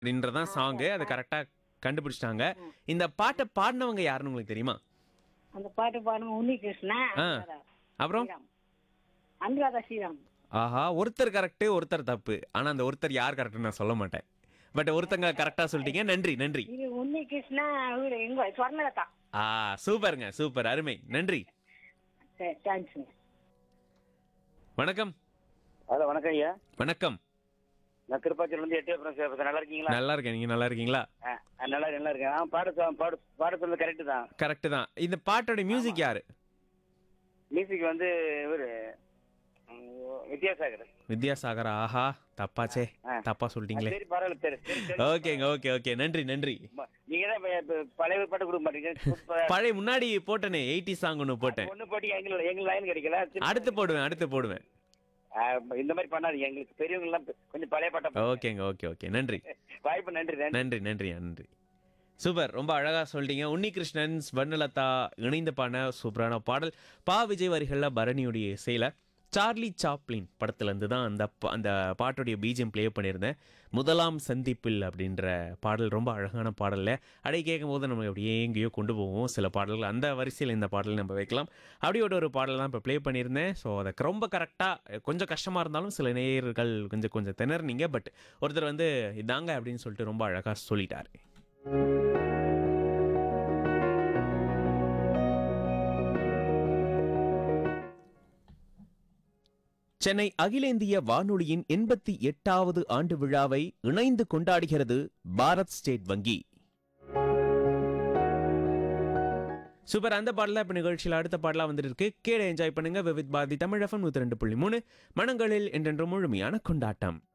அப்படின்றதான் சாங்கு அதை கரெக்டாக கண்டுபிடிச்சிட்டாங்க இந்த பாட்டை பாடினவங்க யாருன்னு உங்களுக்கு தெரியுமா அந்த பாட்டு பாடுங்க உன்னி கிருஷ்ணா ஆ. அப்புறம் ஸ்ரீராம் அனுராதா ஸ்ரீராம் ஆஹா ஒருத்தர் கரெக்டு ஒருத்தர் தப்பு ஆனா அந்த ஒருத்தர் யார் கரெக்ட்னு நான் சொல்ல மாட்டேன் பட் ஒருத்தங்க கரெக்டா சொல்லிட்டீங்க நன்றி நன்றி இது உன்னி கிருஷ்ணா இவரு எங்க சொர்ணலதா ஆ சூப்பருங்க சூப்பர் அருமை நன்றி சரி தேங்க்ஸுங்க வணக்கம் ஹலோ வணக்கம் ஐயா வணக்கம் நான் திருப்பாச்சூர்ல இருந்து எட்டு அப்புறம் பேசுறேன் நல்லா இருக்கீங்களா நல்லா இருக்கேன் நீங்க நல்லா இருக்கீங்களா ஆ, ஆ, நல்லா நல்லா இருக்கேன் ஆ பாட சொ- பாட பாட சொல்றது கரெக்ட் தான் கரெக்ட் தான் இந்த பாட்டோட மியூசிக் யாரு மியூசிக் வந்து இவரு ம், வித்யாசாகர் வித்யாசாகர் ஆஹா தப்பாச்சே ஆ. தப்பா சொல்லிட்டீங்களே சரி பரவாயில்ல சரி சரி, சரி. ஓகேங்க ஓகே ஓகே நன்றி நன்றி ம- நீங்க தான் இப்ப- இப்ப பழைய பாட்டு கொடுக்க மாட்டீங்க புதுசா- பழைய முன்னாடி போட்டனே எயிட்டி சாங் ஒன்று போட்டேன் ஒண்ணு போட்டு எங்களுக்கு எங்களுக்கு லைன் கிடைக்கல சரி. அடுத்து போடுவேன் அடுத்து போடுவேன் ஆ, இந்த மாதிரி பண்ணாதீங்க எங்களுக்கு பெரியவங்க எல்லாம் கொஞ்சம் பழைய பாட்டா ஓகேங்க ஓகே ஓகே நன்றி வாய்ப்பு நன்றி நன்றி நன்றி நன்றி நன்றி சூப்பர் ரொம்ப அழகா சொல்லிட்டீங்க உன்னிகிருஷ்ணன் ஸ்வர்ணலதா இணைந்து பாடின சூப்பரான பாடல் பா விஜய் வரிகளில் பரணியுடைய இசையில சார்லி சாப்ளின் படத்துலேருந்து தான் அந்த ப- அந்த பாட்டுடைய பீஜம் ப்ளே பண்ணியிருந்தேன் முதலாம் சந்திப்பில் அப்படின்ற பாடல் ரொம்ப அழகான பாடல்ல அடை கேட்கும் போது நம்ம அப்படியே எங்கேயோ கொண்டு போவோம் சில பாடல்கள் அந்த வரிசையில் இந்த பாடல் நம்ம வைக்கலாம் அப்படியோட ஒரு பாடல் தான் இப்போ ப்ளே பண்ணியிருந்தேன் ஸோ அதை ரொம்ப கரெக்டாக கொஞ்சம் கஷ்டமாக இருந்தாலும் சில நேயர்கள் கொஞ்சம் கொஞ்சம் திணறினீங்க பட் ஒருத்தர் வந்து இதாங்க அப்படின்னு சொல்லிட்டு ரொம்ப அழகாக சொல்லிட்டாரு சென்னை அகில இந்திய வானொலியின் எண்பத்தி எட்டாவது ஆண்டு விழாவை இணைந்து கொண்டாடுகிறது பாரத் ஸ்டேட் வங்கி சூப்பர் அந்த பாடல இப்ப நிகழ்ச்சியில் அடுத்த பாடலா வந்துட்டு இருக்கு கேட என்ஜாய் பண்ணுங்க விவித் பாரதி தமிழ் எஃப்எம் நூத்தி ரெண்டு புள்ளி மூணு மனங்களில் என்றென்றும் முழுமையான கொண்டாட்டம்